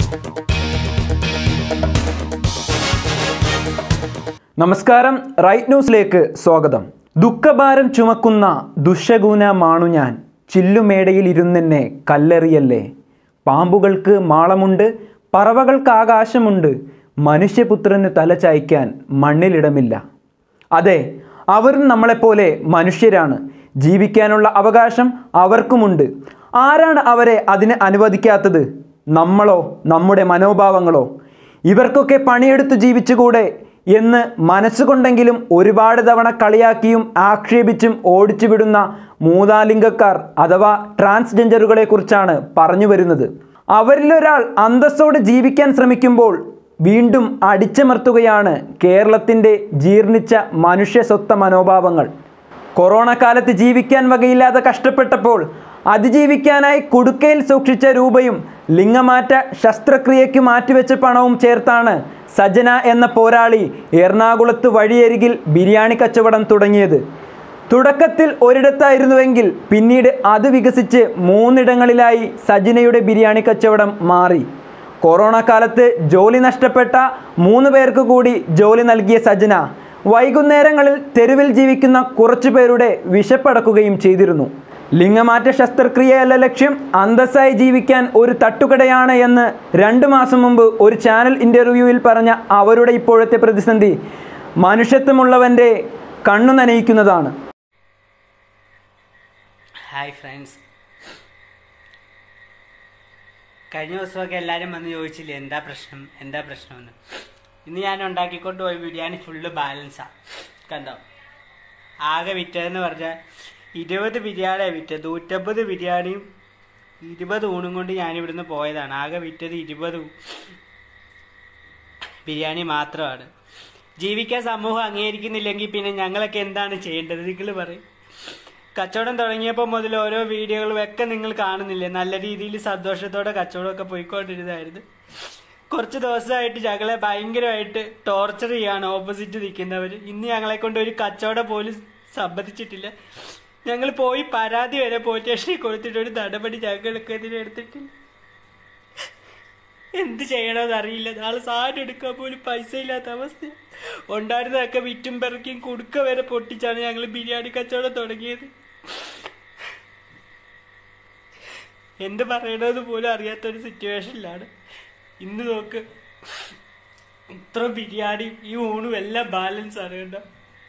നമസ്കാരം റൈറ്റ് ന്യൂസിലേക്ക് സ്വാഗതം ദുഃഖഭാരം ചുമക്കുന്ന ദുഷഗുണമാണു ഞാൻ ചില്ലുമേടയിൽ ഇരുന്നെന്നെ കല്ലെറിയല്ലേ പാമ്പുകൾക്ക് മാളമുണ്ട് പറവകൾക്ക് ആകാശമുണ്ട് മനുഷ്യപുത്രന് തല ചായ്ക്കാൻ മണ്ണിലിടമില്ല അതെ അവരും നമ്മളെപ്പോലെ മനുഷ്യരാണ് ജീവിക്കാനുള്ള അവകാശം അവർക്കുമുണ്ട് ആരാണ് അവരെ അതിന് അനുവദിക്കാത്തത് നമ്മളോ നമ്മുടെ മനോഭാവങ്ങളോ ഇവർക്കൊക്കെ പണിയെടുത്ത് ജീവിച്ചുകൂടെ എന്ന് മനസ്സുകൊണ്ടെങ്കിലും ഒരുപാട് തവണ കളിയാക്കിയും ആക്ഷേപിച്ചും ഓടിച്ചു വിടുന്ന മൂതാലിംഗക്കാർ അഥവാ ട്രാൻസ്ജെൻഡറുകളെ കുറിച്ചാണ് പറഞ്ഞു വരുന്നത് അവരിലൊരാൾ അന്തസ്സോടെ ജീവിക്കാൻ ശ്രമിക്കുമ്പോൾ വീണ്ടും അടിച്ചമർത്തുകയാണ് കേരളത്തിൻ്റെ ജീർണിച്ച മനുഷ്യ സ്വത്ത മനോഭാവങ്ങൾ കൊറോണ കാലത്ത് ജീവിക്കാൻ വകയില്ലാതെ കഷ്ടപ്പെട്ടപ്പോൾ അതിജീവിക്കാനായി കുടുക്കയിൽ സൂക്ഷിച്ച രൂപയും ലിംഗമാറ്റ ശസ്ത്രക്രിയയ്ക്ക് മാറ്റിവെച്ച പണവും ചേർത്താണ് സജന എന്ന പോരാളി എറണാകുളത്ത് വഴിയരികിൽ ബിരിയാണി കച്ചവടം തുടങ്ങിയത് തുടക്കത്തിൽ ഒരിടത്തായിരുന്നുവെങ്കിൽ പിന്നീട് അത് വികസിച്ച് മൂന്നിടങ്ങളിലായി സജനയുടെ ബിരിയാണി കച്ചവടം മാറി കൊറോണ കാലത്ത് ജോലി നഷ്ടപ്പെട്ട മൂന്ന് പേർക്ക് കൂടി ജോലി നൽകിയ സജന വൈകുന്നേരങ്ങളിൽ തെരുവിൽ ജീവിക്കുന്ന കുറച്ചു പേരുടെ വിശപ്പടക്കുകയും ചെയ്തിരുന്നു ലിംഗമാറ്റ ശസ്ത്രക്രിയയല്ല ലക്ഷ്യം അന്തസ്സായി ജീവിക്കാൻ ഒരു തട്ടുകടയാണ് എന്ന് രണ്ട് മാസം മുമ്പ് ഒരു ചാനൽ ഇൻ്റർവ്യൂവിൽ പറഞ്ഞ അവരുടെ ഇപ്പോഴത്തെ പ്രതിസന്ധി മനുഷ്യത്വമുള്ളവൻ്റെ കണ്ണു നനയിക്കുന്നതാണ് ഹായ് ഫ്രണ്ട്സ് കഴിഞ്ഞ ദിവസമൊക്കെ എല്ലാവരും വന്ന് ചോദിച്ചില്ലേ എന്താ പ്രശ്നം എന്താ പ്രശ്നമെന്ന് ഇന്ന് ഞാൻ ഉണ്ടാക്കിക്കൊണ്ട് പോയ ബിരിയാണി ഫുള്ള് ബാലൻസാണ് കണ്ടോ ആകെ വിറ്റതെന്ന് പറഞ്ഞാൽ ഇരുപത് ബിരിയാണിയാണ് വിറ്റത് നൂറ്റമ്പത് ബിരിയാണിയും ഇരുപത് ഊണും കൊണ്ട് ഞാൻ ഇവിടുന്ന് പോയതാണ് ആകെ വിറ്റത് ഇരുപത് ബിരിയാണി മാത്രമാണ് ജീവിക്കാൻ സമൂഹം അംഗീകരിക്കുന്നില്ലെങ്കിൽ പിന്നെ ഞങ്ങളൊക്കെ എന്താണ് ചെയ്യേണ്ടത് നിങ്ങൾ പറയും കച്ചവടം തുടങ്ങിയപ്പോൾ മുതൽ ഓരോ വീഡിയോകളും ഒക്കെ നിങ്ങൾ കാണുന്നില്ലേ നല്ല രീതിയിൽ സന്തോഷത്തോടെ കച്ചവടമൊക്കെ പോയിക്കൊണ്ടിരുന്നതായിരുന്നു കുറച്ച് ദിവസമായിട്ട് ഞങ്ങളെ ഭയങ്കരമായിട്ട് ടോർച്ചർ ചെയ്യാണ് ഓപ്പോസിറ്റ് നിൽക്കുന്നവർ ഇന്ന് ഞങ്ങളെ കൊണ്ട് ഒരു കച്ചവടം പോലും സമ്മതിച്ചിട്ടില്ല ഞങ്ങൾ പോയി പരാതി വരെ പോലീസ് സ്റ്റേഷനിൽ കൊടുത്തിട്ട് ഒരു നടപടി ഞങ്ങൾക്ക് എതിരെ എടുത്തിട്ടില്ല എന്ത് ചെയ്യണമെന്ന് അറിയില്ല നാളെ സാധനം എടുക്കാൻ പോലും പൈസ ഇല്ലാത്ത അവസ്ഥ ഉണ്ടായിരുന്നതൊക്കെ വിറ്റും പെറുക്കിയും കുടുക്ക വരെ പൊട്ടിച്ചാണ് ഞങ്ങൾ ബിരിയാണി കച്ചവടം തുടങ്ങിയത് എന്ത് പറയണമെന്ന് പോലും അറിയാത്തൊരു സിറ്റുവേഷനിലാണ് ഇന്ന് നോക്ക് ഇത്ര ബിരിയാണി ഈ ഊണും എല്ലാം ബാലൻസ് ആണ് കേട്ടോ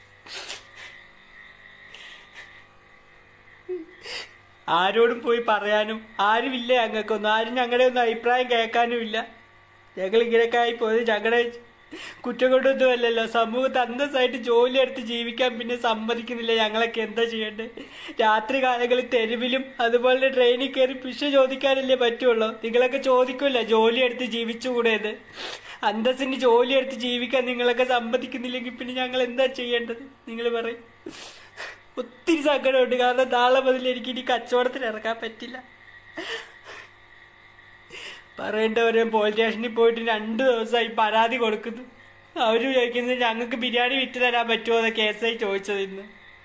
ആരോടും പോയി പറയാനും ആരുമില്ല ഞങ്ങൾക്കൊന്നും ആരും ഞങ്ങളുടെ ഒന്നും അഭിപ്രായം കേൾക്കാനും ഇല്ല ഞങ്ങൾ ഇങ്ങനെയൊക്കെ ആയി പോയത് ഞങ്ങളുടെ കുറ്റം കൊണ്ടൊന്നും അല്ലല്ലോ സമൂഹത്ത് അന്തസ്സായിട്ട് ജോലി എടുത്ത് ജീവിക്കാൻ പിന്നെ സമ്മതിക്കുന്നില്ല ഞങ്ങളൊക്കെ എന്താ ചെയ്യേണ്ടത് രാത്രി കാലങ്ങളിൽ തെരുവിലും അതുപോലെ ട്രെയിനിൽ കയറി പിഷ ചോദിക്കാനല്ലേ പറ്റുള്ളൂ നിങ്ങളൊക്കെ ചോദിക്കില്ല ജോലി എടുത്ത് ജീവിച്ചുകൂടേത് അന്തസ്സിന് ജോലി എടുത്ത് ജീവിക്കാൻ നിങ്ങളൊക്കെ സമ്മതിക്കുന്നില്ലെങ്കിൽ പിന്നെ ഞങ്ങൾ എന്താ ചെയ്യേണ്ടത് നിങ്ങൾ പറയും ഒത്തിരി സങ്കടമുണ്ട് കാരണം നാളെ മുതൽ എനിക്ക് ഇനി കച്ചവടത്തിന് ഇറക്കാൻ പറ്റില്ല പറയേണ്ടവരെ പോലീസ് സ്റ്റേഷനിൽ പോയിട്ട് രണ്ട് ദിവസമായി പരാതി കൊടുക്കുന്നു അവര് ചോദിക്കുന്നത് ഞങ്ങൾക്ക് ബിരിയാണി വിറ്റ് തരാൻ പറ്റുമോ എന്ന് കേസായി ചോദിച്ചത് ഇന്ന്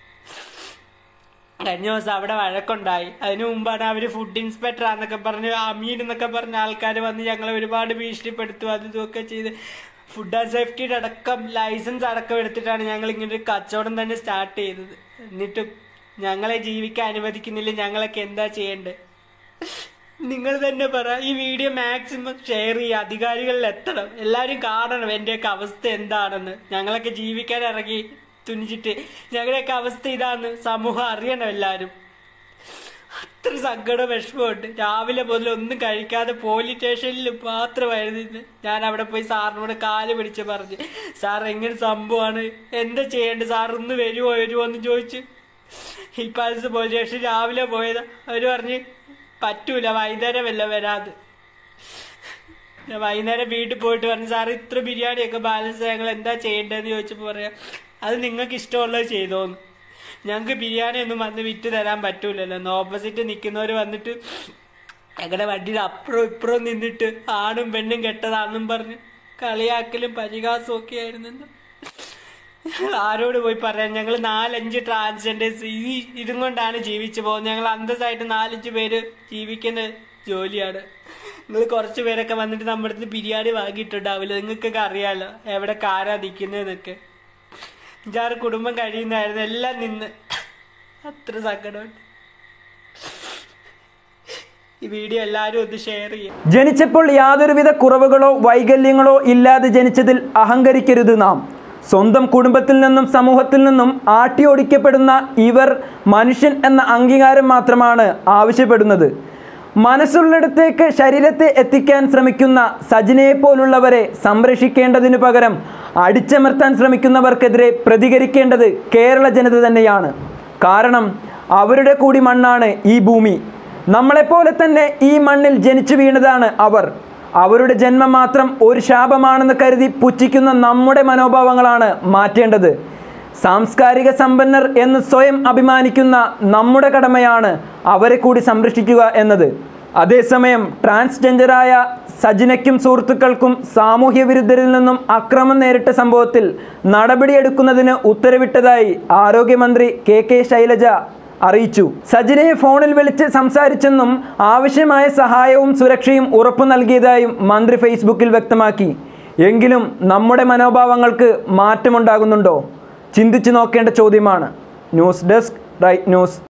കഴിഞ്ഞ ദിവസം അവിടെ വഴക്കുണ്ടായി അതിനു മുമ്പാണ് അവര് ഫുഡ് ഇൻസ്പെക്ടർ ആന്നൊക്കെ പറഞ്ഞ് അമീൻ എന്നൊക്കെ പറഞ്ഞ ആൾക്കാർ വന്ന് ഞങ്ങളെ ഒരുപാട് ഭീഷണിപ്പെടുത്തും അത് ഇതൊക്കെ ചെയ്ത് ഫുഡ് ആൻഡ് സേഫ്റ്റിയുടെ അടക്കം ലൈസൻസ് അടക്കം എടുത്തിട്ടാണ് ഞങ്ങൾ ഇങ്ങനെ ഒരു കച്ചവടം തന്നെ സ്റ്റാർട്ട് ചെയ്തത് എന്നിട്ടും ഞങ്ങളെ ജീവിക്കാൻ അനുവദിക്കുന്നില്ല ഞങ്ങളൊക്കെ എന്താ ചെയ്യേണ്ടത് നിങ്ങൾ തന്നെ പറ ഈ വീഡിയോ മാക്സിമം ഷെയർ ചെയ്യുക അധികാരികളിൽ എത്തണം എല്ലാവരും കാണണം എന്റെയൊക്കെ അവസ്ഥ എന്താണെന്ന് ഞങ്ങളൊക്കെ ജീവിക്കാൻ ഇറങ്ങി തുനിച്ചിട്ട് ഞങ്ങളുടെയൊക്കെ അവസ്ഥ ഇതാന്ന് സമൂഹം അറിയണം എല്ലാവരും അത്ര സങ്കടം വിഷമമുണ്ട് രാവിലെ മുതൽ ഒന്നും കഴിക്കാതെ പോലീസ് സ്റ്റേഷനിൽ മാത്രമായിരുന്നു ഇന്ന് ഞാൻ അവിടെ പോയി സാറിനോട് കാല് പിടിച്ച് പറഞ്ഞ് സാർ എങ്ങനെ സംഭവമാണ് എന്താ ചെയ്യേണ്ടത് സാർ ഒന്ന് വരുമോ വരുമോ എന്ന് ചോദിച്ചു ഹിൽപാലസ് പോലീസ് സ്റ്റേഷൻ രാവിലെ പോയതാ അവര് പറഞ്ഞ് പറ്റൂല വൈകുന്നേരമല്ല വരാത് ഞാൻ വൈകുന്നേരം വീട്ടിൽ പോയിട്ട് പറഞ്ഞു സാർ ഇത്ര ബിരിയാണിയൊക്കെ ബാലൻസ് ഞങ്ങൾ എന്താ ചെയ്യേണ്ടതെന്ന് ചോദിച്ചപ്പോൾ പറയാം അത് നിങ്ങൾക്ക് ഇഷ്ടമുള്ളത് ചെയ്തോന്ന് ഞങ്ങൾക്ക് ബിരിയാണി ഒന്നും വന്ന് വിറ്റ് തരാൻ പറ്റൂലല്ലോ എന്ന് ഓപ്പോസിറ്റ് നിൽക്കുന്നവർ വന്നിട്ട് ഞങ്ങളുടെ വണ്ടിയുടെ അപ്പുറം ഇപ്പുറം നിന്നിട്ട് ആണും പെണ്ണും കെട്ടതാണെന്നും പറഞ്ഞ് കളിയാക്കലും പരിഹാസവും ഒക്കെ ആയിരുന്നു ആരോട് പോയി പറയാൻ ഞങ്ങൾ നാലഞ്ച് ട്രാൻസ്ജെൻഡേഴ്സ് ഈ ഇതും കൊണ്ടാണ് ജീവിച്ചു പോകുന്നത് ഞങ്ങൾ അന്തസ്സായിട്ട് നാലഞ്ച് പേര് ജീവിക്കുന്ന ജോലിയാണ് നിങ്ങൾ കുറച്ച് പേരൊക്കെ വന്നിട്ട് നമ്മുടെ അടുത്ത് ബിരിയാണി വാങ്ങിയിട്ടുണ്ടാവില്ല നിങ്ങൾക്കൊക്കെ അറിയാലോ എവിടെ കാരാ നിൽക്കുന്നതെന്നൊക്കെ അഞ്ചാറ് കുടുംബം കഴിയുന്നായിരുന്നു എല്ലാം നിന്ന് അത്ര സങ്കടമുണ്ട് ഈ വീഡിയോ എല്ലാവരും ഒന്ന് ഷെയർ ചെയ്യും ജനിച്ചപ്പോൾ യാതൊരുവിധ കുറവുകളോ വൈകല്യങ്ങളോ ഇല്ലാതെ ജനിച്ചതിൽ അഹങ്കരിക്കരുത് നാം സ്വന്തം കുടുംബത്തിൽ നിന്നും സമൂഹത്തിൽ നിന്നും ആട്ടിയോടിക്കപ്പെടുന്ന ഇവർ മനുഷ്യൻ എന്ന അംഗീകാരം മാത്രമാണ് ആവശ്യപ്പെടുന്നത് മനസ്സുള്ളിടത്തേക്ക് ശരീരത്തെ എത്തിക്കാൻ ശ്രമിക്കുന്ന സജിനയെ പോലുള്ളവരെ സംരക്ഷിക്കേണ്ടതിനു പകരം അടിച്ചമർത്താൻ ശ്രമിക്കുന്നവർക്കെതിരെ പ്രതികരിക്കേണ്ടത് കേരള ജനത തന്നെയാണ് കാരണം അവരുടെ കൂടി മണ്ണാണ് ഈ ഭൂമി നമ്മളെപ്പോലെ തന്നെ ഈ മണ്ണിൽ ജനിച്ചു വീണതാണ് അവർ അവരുടെ ജന്മം മാത്രം ഒരു ശാപമാണെന്ന് കരുതി പുച്ഛിക്കുന്ന നമ്മുടെ മനോഭാവങ്ങളാണ് മാറ്റേണ്ടത് സാംസ്കാരിക സമ്പന്നർ എന്ന് സ്വയം അഭിമാനിക്കുന്ന നമ്മുടെ കടമയാണ് അവരെ കൂടി സംരക്ഷിക്കുക എന്നത് അതേസമയം ട്രാൻസ്ജെൻഡറായ സജിനയ്ക്കും സുഹൃത്തുക്കൾക്കും സാമൂഹ്യ വിരുദ്ധരിൽ നിന്നും അക്രമം നേരിട്ട സംഭവത്തിൽ നടപടിയെടുക്കുന്നതിന് ഉത്തരവിട്ടതായി ആരോഗ്യമന്ത്രി കെ കെ ശൈലജ അറിയിച്ചു സജിനയെ ഫോണിൽ വിളിച്ച് സംസാരിച്ചെന്നും ആവശ്യമായ സഹായവും സുരക്ഷയും ഉറപ്പു നൽകിയതായും മന്ത്രി ഫേസ്ബുക്കിൽ വ്യക്തമാക്കി എങ്കിലും നമ്മുടെ മനോഭാവങ്ങൾക്ക് മാറ്റമുണ്ടാകുന്നുണ്ടോ ചിന്തിച്ചു നോക്കേണ്ട ചോദ്യമാണ് ന്യൂസ് ഡെസ്ക് റൈറ്റ് ന്യൂസ്